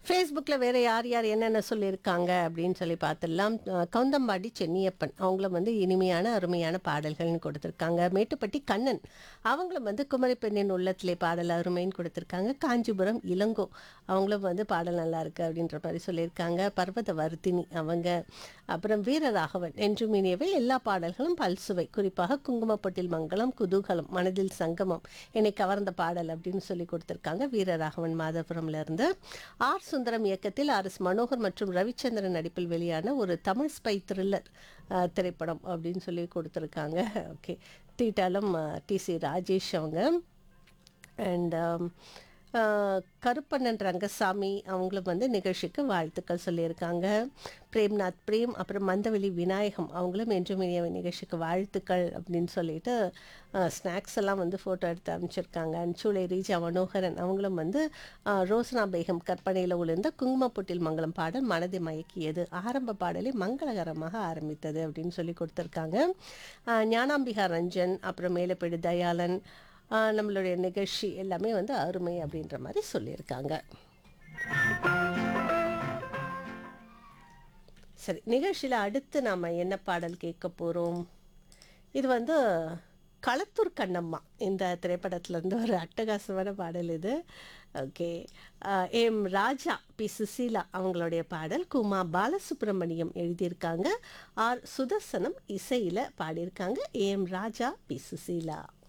ஃபேஸ்புக்கில் வேறு யார் யார் என்னென்ன சொல்லியிருக்காங்க அப்படின்னு சொல்லி பார்த்துடலாம் அஹ் கவுந்தம்பாடி சென்னியப்பன் அவங்களும் வந்து இனிமையான அருமையான பாடல்கள்னு கொடுத்துருக்காங்க மேட்டுப்பட்டி கண்ணன் அவங்களும் வந்து குமரி பெண்ணின் உள்ளத்திலே பாடல் அருமைன்னு கொடுத்துருக்காங்க காஞ்சிபுரம் இளங்கோ அவங்களும் வந்து பாடல் நல்லா இருக்கு அப்படின்ற மாதிரி சொல்லியிருக்காங்க பர்வத வர்த்தினி அவங்க அப்புறம் வீரராகவன் என்றும் இனியவை எல்லா பாடல்களும் பல்சுவை குறிப்பாக குங்குமப்பட்டில் மங்களம் குதூகலம் மனதில் சங்கமம் என்னை கவர்ந்த பாடல் அப்படின்னு சொல்லி கொடுத்துருக்காங்க வீரராகவன் மாதபுரம்ல இருந்து ஆர் சுந்தரம் இயக்கத்தில் ஆர் எஸ் மனோகர் மற்றும் ரவிச்சந்திரன் நடிப்பில் வெளியான ஒரு தமிழ் ஸ்பை த்ரில்லர் திரைப்படம் அப்படின்னு சொல்லி கொடுத்துருக்காங்க ஓகே தீட்டாலும் டி சி ராஜேஷ் அவங்க அண்ட் கருப்பண்ணன் ரங்கசாமி அவங்களும் வந்து நிகழ்ச்சிக்கு வாழ்த்துக்கள் சொல்லியிருக்காங்க பிரேம்நாத் பிரேம் அப்புறம் மந்தவெளி விநாயகம் அவங்களும் என்றும் இனிய நிகழ்ச்சிக்கு வாழ்த்துக்கள் அப்படின்னு சொல்லிட்டு ஸ்நாக்ஸ் எல்லாம் வந்து ஃபோட்டோ எடுத்து அனுப்பிச்சிருக்காங்க அன்சூலை ரீஜா மனோகரன் அவங்களும் வந்து அஹ், ரோசனா பேகம் கற்பனையில் உளுந்த குங்குமப்பொட்டில் மங்களம் பாடல் மனதை மயக்கியது ஆரம்ப பாடலே மங்களகரமாக ஆரம்பித்தது அப்படின்னு சொல்லி கொடுத்துருக்காங்க அஹ், ஞானாம்பிகா ரஞ்சன் அப்புறம் மேலப்பேடு தயாளன் ஆஹ் நம்மளுடைய நிகழ்ச்சி எல்லாமே வந்து அருமை அப்படின்ற மாதிரி சொல்லியிருக்காங்க சரி நிகழ்ச்சியில் அடுத்து நாம் என்ன பாடல் கேட்க போகிறோம் இது வந்து களத்தூர் கண்ணம்மா இந்த திரைப்படத்துலேருந்து ஒரு அட்டகாசமான பாடல் இது okay M Raja P Susheela அவங்களுடைய பாடல் குமா பாலசுப்ரமணியம் எழுதியிருக்காங்க ஆர் சுதர்சனம் இசையில் பாடியிருக்காங்க எம் ராஜா பி சுசீலா